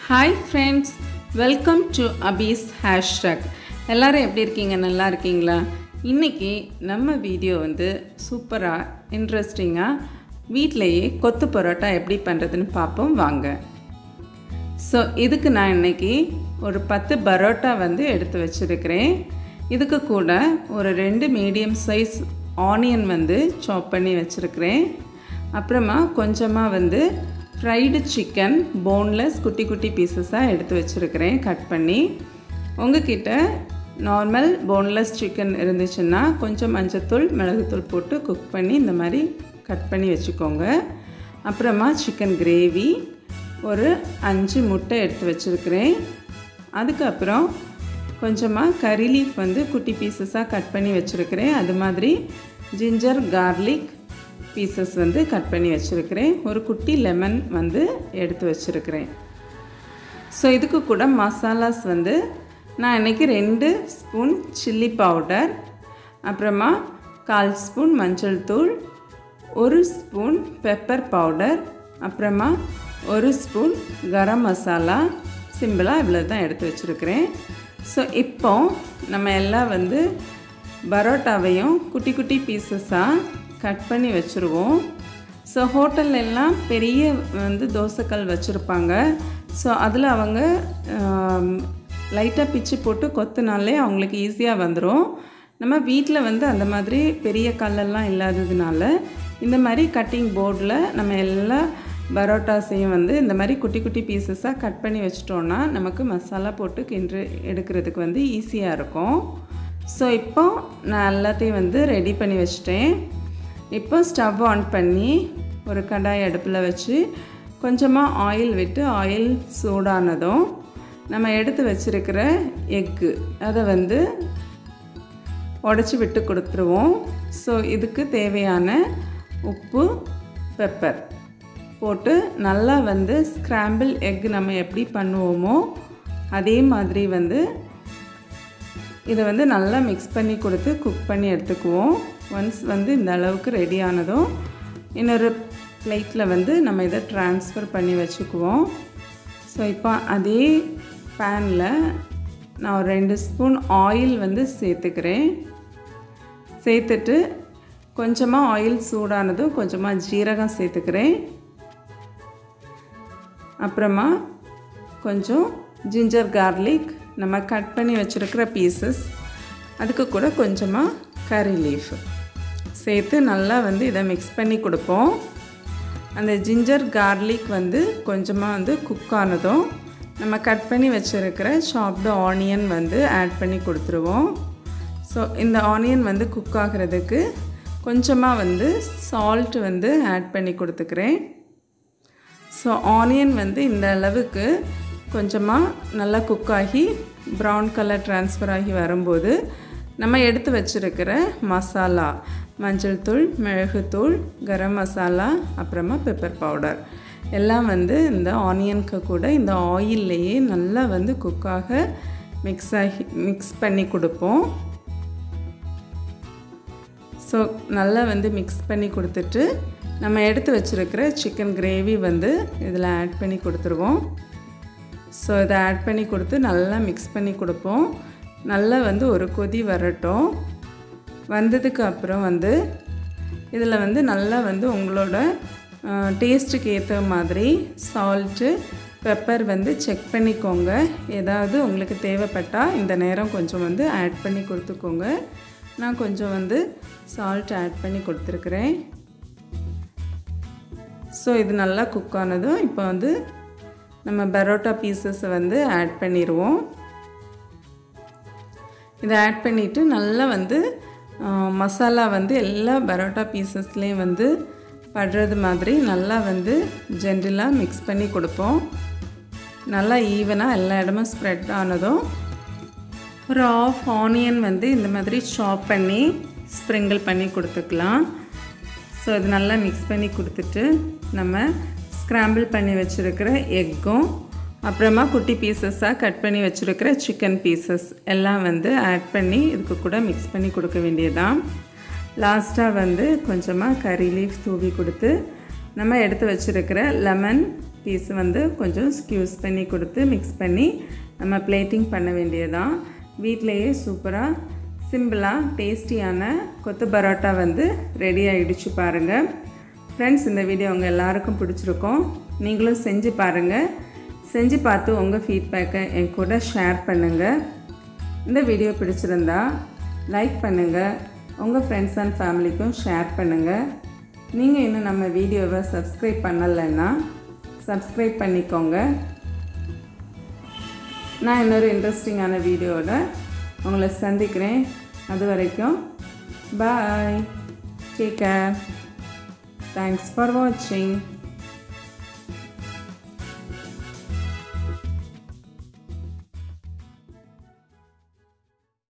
hi friends welcome to அபீஸ் hashtag எல்லாரும் எப்படி இருக்கீங்க நல்லா இருக்கீங்களா இன்றைக்கி நம்ம வீடியோ வந்து சூப்பராக இன்ட்ரெஸ்டிங்காக வீட்டிலையே கொத்து பரோட்டா எப்படி பண்ணுறதுன்னு பார்ப்போம் வாங்க ஸோ இதுக்கு நான் இன்னைக்கு ஒரு பத்து பரோட்டா வந்து எடுத்து வச்சுருக்கிறேன் இதுக்கு கூட ஒரு ரெண்டு மீடியம் சைஸ் ஆனியன் வந்து சாப் பண்ணி வச்சுருக்கிறேன் அப்புறமா கொஞ்சமாக வந்து ஃப்ரைடு சிக்கன் போன்லெஸ் குட்டி குட்டி பீசஸாக எடுத்து வச்சுருக்கிறேன் கட் பண்ணி உங்ககிட்ட நார்மல் போன்லெஸ் சிக்கன் இருந்துச்சுன்னா கொஞ்சம் மஞ்சத்தூள் மிளகுத்தூள் போட்டு குக் பண்ணி இந்த மாதிரி கட் பண்ணி வச்சுக்கோங்க அப்புறமா சிக்கன் கிரேவி ஒரு அஞ்சு முட்டை எடுத்து வச்சுருக்கிறேன் அதுக்கப்புறம் கொஞ்சமாக கறி லீஃப் வந்து குட்டி பீசஸாக கட் பண்ணி வச்சுருக்கிறேன் அது மாதிரி ஜிஞ்சர் கார்லிக் பீசஸ் வந்து கட் பண்ணி வச்சுருக்கிறேன் ஒரு குட்டி லெமன் வந்து எடுத்து வச்சுருக்கிறேன் ஸோ இதுக்கு கூட மசாலாஸ் வந்து நான் இன்றைக்கி ரெண்டு ஸ்பூன் சில்லி பவுடர் அப்புறமா கால் ஸ்பூன் மஞ்சள் தூள் ஒரு ஸ்பூன் பெப்பர் பவுடர் அப்புறமா ஒரு ஸ்பூன் கரம் மசாலா சிம்பிளாக இவ்வளோ தான் எடுத்து வச்சுருக்கிறேன் ஸோ இப்போ நம்ம எல்லாம் வந்து பரோட்டாவையும் குட்டி குட்டி பீசஸாக கட் பண்ணி வச்சுருவோம் ஸோ ஹோட்டல்லாம் பெரிய வந்து தோசைக்கல் வச்சுருப்பாங்க ஸோ அதில் அவங்க லைட்டாக பிச்சு போட்டு கொத்துனாலே அவங்களுக்கு ஈஸியாக வந்துடும் நம்ம வீட்டில் வந்து அந்த மாதிரி பெரிய கல்லெல்லாம் இல்லாததுனால இந்த மாதிரி கட்டிங் போர்டில் நம்ம எல்லா பரோட்டாஸையும் வந்து இந்த மாதிரி குட்டி குட்டி பீசஸாக கட் பண்ணி வச்சிட்டோன்னா நமக்கு மசாலா போட்டு கிண்டு எடுக்கிறதுக்கு வந்து ஈஸியாக இருக்கும் ஸோ இப்போ நான் எல்லாத்தையும் வந்து ரெடி பண்ணி வச்சிட்டேன் இப்போ ஸ்டவ் ஆன் பண்ணி ஒரு கடாய் அடுப்பில் வச்சு கொஞ்சமாக ஆயில் விட்டு ஆயில் சூடானதும் நம்ம எடுத்து வச்சுருக்கிற எக்கு அதை வந்து உடச்சி விட்டு கொடுத்துருவோம் ஸோ இதுக்கு தேவையான உப்பு பெப்பர் போட்டு நல்லா வந்து ஸ்க்ராம்பிள் எக் நம்ம எப்படி பண்ணுவோமோ அதே மாதிரி வந்து இதை வந்து நல்லா மிக்ஸ் பண்ணி கொடுத்து குக் பண்ணி எடுத்துக்குவோம் ஒன்ஸ் வந்து இந்த அளவுக்கு ரெடி ஆனதும் இன்னொரு பிளேட்டில் வந்து நம்ம இதை ட்ரான்ஸ்ஃபர் பண்ணி வச்சுக்குவோம் ஸோ இப்போ அதே பேனில் நான் ஒரு ரெண்டு ஸ்பூன் ஆயில் வந்து சேர்த்துக்கிறேன் சேர்த்துட்டு கொஞ்சமாக ஆயில் சூடானதும் கொஞ்சமாக ஜீரகம் சேர்த்துக்கிறேன் அப்புறமா கொஞ்சம் ஜிஞ்சர் கார்லிக் நம்ம கட் பண்ணி வச்சுருக்கிற பீசஸ் அதுக்கு கூட கொஞ்சமாக கறி லீஃப் சேர்த்து நல்லா வந்து இதை மிக்ஸ் பண்ணி கொடுப்போம் அந்த ஜிஞ்சர் கார்லிக் வந்து கொஞ்சமாக வந்து குக் ஆனதும் நம்ம கட் பண்ணி வச்சுருக்கிற சாப்டு ஆனியன் வந்து ஆட் பண்ணி கொடுத்துருவோம் ஸோ இந்த ஆனியன் வந்து குக் ஆகிறதுக்கு கொஞ்சமாக வந்து சால்ட் வந்து ஆட் பண்ணி கொடுத்துக்கிறேன் ஸோ ஆனியன் வந்து இந்த அளவுக்கு கொஞ்சமாக நல்லா குக் ஆகி ப்ரௌன் கலர் ட்ரான்ஸ்ஃபர் ஆகி வரும்போது நம்ம எடுத்து வச்சுருக்கிற மசாலா மஞ்சள் தூள் மிளகுத்தூள் கரம் மசாலா அப்புறமா பெப்பர் பவுடர் எல்லாம் வந்து இந்த ஆனியனுக்கு கூட இந்த ஆயில்லையே நல்லா வந்து குக்காக மிக்ஸ் ஆகி மிக்ஸ் பண்ணி கொடுப்போம் ஸோ நல்லா வந்து மிக்ஸ் பண்ணி கொடுத்துட்டு நம்ம எடுத்து வச்சுருக்கிற சிக்கன் கிரேவி வந்து இதில் ஆட் பண்ணி கொடுத்துருவோம் ஸோ இதை ஆட் பண்ணி கொடுத்து நல்லா மிக்ஸ் பண்ணி கொடுப்போம் நல்லா வந்து ஒரு கொதி வரட்டும் வந்ததுக்கு அப்புறம் வந்து இதில் வந்து நல்லா வந்து உங்களோட டேஸ்ட்டுக்கு ஏற்ற மாதிரி சால்ட்டு பெப்பர் வந்து செக் பண்ணிக்கோங்க ஏதாவது உங்களுக்கு தேவைப்பட்டால் இந்த நேரம் கொஞ்சம் வந்து ஆட் பண்ணி கொடுத்துக்கோங்க நான் கொஞ்சம் வந்து சால்ட் ஆட் பண்ணி கொடுத்துருக்குறேன் ஸோ இது நல்லா குக் ஆனதும் இப்போ வந்து நம்ம பரோட்டா பீசஸை வந்து ஆட் பண்ணிடுவோம் இதை ஆட் பண்ணிவிட்டு நல்லா வந்து மசாலா வந்து எல்லா பரோட்டா பீசஸ்லேயும் வந்து படுறது மாதிரி நல்லா வந்து ஜென்ரலாக மிக்ஸ் பண்ணி கொடுப்போம் நல்லா ஈவனாக எல்லா இடமும் ஸ்ப்ரெட் ஆனதும் ஒரு ஆஃப் ஆனியன் வந்து இந்த மாதிரி சாப் பண்ணி ஸ்ப்ரிங்கிள் பண்ணி கொடுத்துக்கலாம் ஸோ இது நல்லா மிக்ஸ் பண்ணி கொடுத்துட்டு நம்ம ஸ்க்ராம்பிள் பண்ணி வச்சுருக்கிற எக்கும் அப்புறமா குட்டி பீசஸாக கட் பண்ணி வச்சுருக்கிற சிக்கன் பீசஸ் எல்லாம் வந்து ஆட் பண்ணி இதுக்கு கூட மிக்ஸ் பண்ணி கொடுக்க வேண்டியதான் லாஸ்ட்டாக வந்து கொஞ்சமாக கறி லீஃப் தூவி கொடுத்து நம்ம எடுத்து வச்சுருக்கிற லெமன் பீஸ் வந்து கொஞ்சம் ஸ்க்யூஸ் பண்ணி கொடுத்து மிக்ஸ் பண்ணி நம்ம பிளேட்டிங் பண்ண வேண்டியதான் வீட்டிலையே சூப்பராக சிம்பிளாக டேஸ்டியான கொத்து பரோட்டா வந்து ரெடி ஆகிடுச்சு பாருங்கள் ஃப்ரெண்ட்ஸ் இந்த வீடியோ உங்கள் எல்லாருக்கும் பிடிச்சிருக்கோம் நீங்களும் செஞ்சு பாருங்கள் செஞ்சு பார்த்து உங்கள் ஃபீட்பேக்கை என் கூட ஷேர் பண்ணுங்கள் இந்த வீடியோ பிடிச்சிருந்தா லைக் பண்ணுங்கள் உங்கள் ஃப்ரெண்ட்ஸ் அண்ட் ஃபேமிலிக்கும் ஷேர் பண்ணுங்கள் நீங்கள் இன்னும் நம்ம வீடியோவை சப்ஸ்கிரைப் பண்ணலைன்னா சப்ஸ்கிரைப் பண்ணிக்கோங்க நான் இன்னொரு இன்ட்ரெஸ்டிங்கான வீடியோவோட உங்களை சந்திக்கிறேன் அது வரைக்கும் bye take care thanks for வாட்சிங்